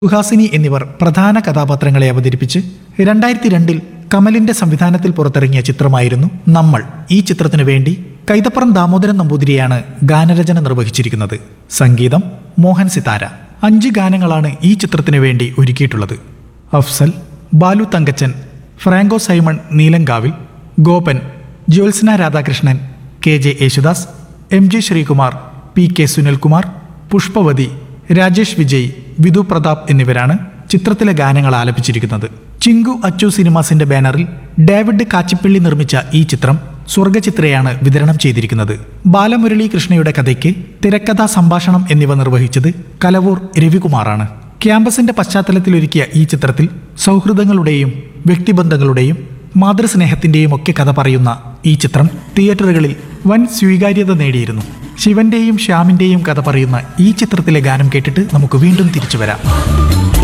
സുഹാസിനി എന്നിവർ പ്രധാന കഥാപാത്രങ്ങളെ അവതരിപ്പിച്ച് രണ്ടായിരത്തി രണ്ടിൽ കമലിന്റെ സംവിധാനത്തിൽ പുറത്തിറങ്ങിയ ചിത്രമായിരുന്നു നമ്മൾ ഈ ചിത്രത്തിനു വേണ്ടി കൈതപ്പുറം ദാമോദരൻ നമ്പൂതിരിയാണ് ഗാനരചന നിർവഹിച്ചിരിക്കുന്നത് സംഗീതം മോഹൻ സിതാര അഞ്ച് ഗാനങ്ങളാണ് ഈ ചിത്രത്തിനു വേണ്ടി ഒരുക്കിയിട്ടുള്ളത് Afzal Balu Thankachan Franco Simon Neelankavil Gopan Jyotsna Radhakrishnan K J Yesudas M G Sreekumar P K Sunilkumar Pushpavathy Rajesh Vijay Vidhu Prathap എന്നിവരാണ് ചിത്രത്തിലെ ഗാനങ്ങൾ ആലപിച്ചിരിക്കുന്നത് ചിങ്കു അച്ചു സിനിമാസിന്റെ ബാനറിൽ ഡേവിഡ് കാച്ചിപ്പള്ളി നിർമ്മിച്ച ഈ ചിത്രം സ്വർഗചിത്രയാണ് വിതരണം ചെയ്തിരിക്കുന്നത് ബാലമുരളി കൃഷ്ണയുടെ കഥയ്ക്ക് തിരക്കഥാ സംഭാഷണം എന്നിവ നിർവഹിച്ചത് കലവൂർ രവികുമാറാണ് ക്യാമ്പസിന്റെ പശ്ചാത്തലത്തിലൊരുക്കിയ ഈ ചിത്രത്തിൽ സൗഹൃദങ്ങളുടെയും വ്യക്തിബന്ധങ്ങളുടെയും മാതൃസ്നേഹത്തിന്റെയും ഒക്കെ കഥ പറയുന്ന ഈ ചിത്രം തിയേറ്ററുകളിൽ വൻ സ്വീകാര്യത നേടിയിരുന്നു ശിവന്റെയും ശ്യാമിന്റെയും കഥ പറയുന്ന ഈ ചിത്രത്തിലെ ഗാനം കേട്ടിട്ട് നമുക്ക് വീണ്ടും തിരിച്ചു വരാം